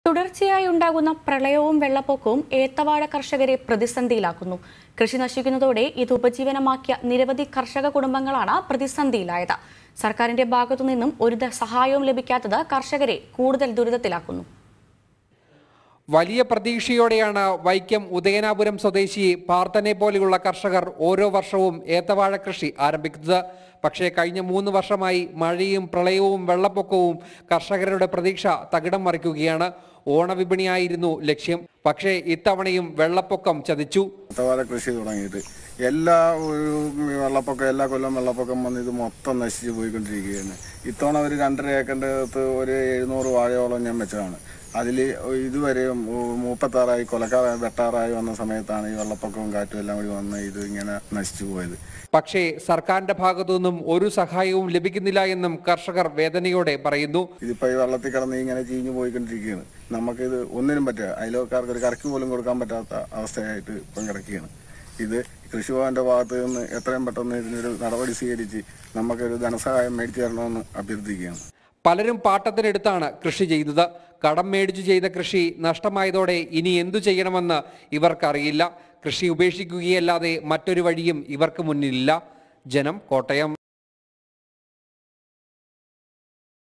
തുടർച്ചയായി ഉണ്ടാകുന്ന പ്രളയവും വെള്ളപ്പൊക്കവും ഏത്തവാഴ കർഷകരെ പ്രതിസന്ധിയിലാക്കുന്നു കൃഷി നശിക്കുന്നതോടെ ഇത് ഉപജീവനമാക്കിയ നിരവധി കർഷക കുടുംബങ്ങളാണ് പ്രതിസന്ധിയിലായത് സർക്കാരിന്റെ ഭാഗത്തു നിന്നും ഒരു ധ- സഹായവും ലഭിക്കാത്തത് കർഷകരെ കൂടുതൽ ദുരിതത്തിലാക്കുന്നു വലിയ പ്രതീക്ഷയോടെയാണ് വൈക്കം ഉദയനാപുരം സ്വദേശി പാർത്തനെ പോലെയുള്ള കർഷകർ ഓരോ വർഷവും ഏത്തവാഴ കൃഷി ആരംഭിക്കുന്നത് പക്ഷേ കഴിഞ്ഞ മൂന്ന് വർഷമായി മഴയും പ്രളയവും വെള്ളപ്പൊക്കവും കർഷകരുടെ പ്രതീക്ഷ തകിടം മറിക്കുകയാണ് ഓണവിപണിയായിരുന്നു ലക്ഷ്യം പക്ഷേ ഇത്തവണയും വെള്ളപ്പൊക്കം ചതിച്ചു ഏത്തവാഴ കൃഷി തുടങ്ങിയിട്ട് എല്ലാ ഒരു വെള്ളപ്പൊക്കം എല്ലാ കൊല്ലം വെള്ളപ്പൊക്കം വന്ന് ഇത് മൊത്തം നശിച്ചു പോയിക്കൊണ്ടിരിക്കുകയാണ് ഇത്തവണ ഒരു രണ്ടര ഏക്കറിൻ്റെ അകത്ത് ഒരു എഴുന്നൂറ് വാഴയോളം ഞാൻ വെച്ചതാണ് അതിൽ ഇതുവരെ മൂപ്പത്താറായി കൊലക്കാറായി വെട്ടാറായി വന്ന സമയത്താണ് ഈ വെള്ളപ്പൊക്കവും കാറ്റും എല്ലാം കൂടി വന്ന് ഇത് ഇങ്ങനെ നശിച്ചു പോയത് പക്ഷേ സർക്കാരിന്റെ ഭാഗത്തു നിന്നും ഒരു സഹായവും ലഭിക്കുന്നില്ല എന്നും കർഷകർ വേദനയോടെ പറയുന്നു ഇതിപ്പോൾ ഈ വെള്ളത്തിൽ കിടന്ന് ഇങ്ങനെ ചീഞ്ഞു പോയിക്കൊണ്ടിരിക്കുകയാണ് നമുക്കിത് ഒന്നിനും പറ്റുക അയലോക്കാർക്ക് ഒരു കറക്ക് പോലും കൊടുക്കാൻ പറ്റാത്ത അവസ്ഥയായിട്ട് ഇപ്പം കിടക്കുകയാണ് ഇത് കൃഷിഭവന്റെ ഭാഗത്ത് നിന്ന് എത്രയും പെട്ടെന്ന് ഇതിനൊരു നടപടി സ്വീകരിച്ച് നമുക്കൊരു ധനസഹായം മേടിച്ചു തരണമെന്ന് അഭ്യർത്ഥിക്കുകയാണ് പലരും പാട്ടത്തിനെടുത്താണ് കൃഷി ചെയ്തത് കടം മേടിച്ചു ചെയ്ത കൃഷി നഷ്ടമായതോടെ ഇനി എന്തു ചെയ്യണമെന്ന് ഇവർക്കറിയില്ല കൃഷി ഉപേക്ഷിക്കുകയല്ലാതെ മറ്റൊരു വഴിയും ഇവർക്ക് മുന്നിലില്ല ജനം കോട്ടയം